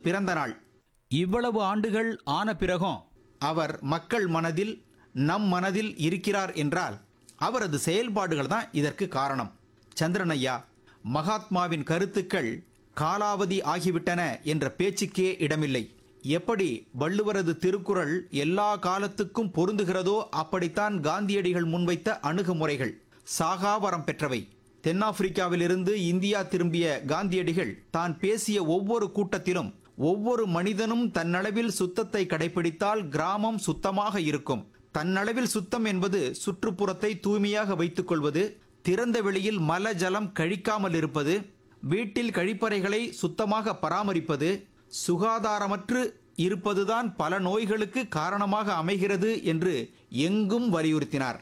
பிறந்த நாள் இவ்வளவு ஆண்டுகள் ஆன பிறகும் அவர் மக்கள் மனதில் நம் மனதில் இருக்கிறார் என்றால் அவரது செயல்பாடுகள் தான் இதற்கு காரணம் சந்திரனையா மகாத்மாவின் கருத்துக்கள் காலாவதி ஆகிவிட்டன என்ற பேச்சுக்கே இடமில்லை எப்படி வள்ளுவரது திருக்குறள் எல்லா காலத்துக்கும் பொருந்துகிறதோ அப்படித்தான் காந்தியடிகள் முன்வைத்த அணுகுமுறைகள் சாகாவரம் பெற்றவை தென்னாப்பிரிக்காவிலிருந்து இந்தியா திரும்பிய காந்தியடிகள் தான் பேசிய ஒவ்வொரு கூட்டத்திலும் ஒவ்வொரு மனிதனும் தன்னளவில் சுத்தத்தை கடைபிடித்தால் கிராமம் சுத்தமாக இருக்கும் தன்னளவில் சுத்தம் என்பது சுற்றுப்புறத்தை தூய்மையாக வைத்துக் கொள்வது திறந்த வெளியில் மல ஜலம் கழிக்காமல் இருப்பது வீட்டில் கழிப்பறைகளை சுத்தமாக பராமரிப்பது சுகாதாரமற்று இருப்பதுதான் பல நோய்களுக்கு காரணமாக அமைகிறது என்று எங்கும் வலியுறுத்தினார்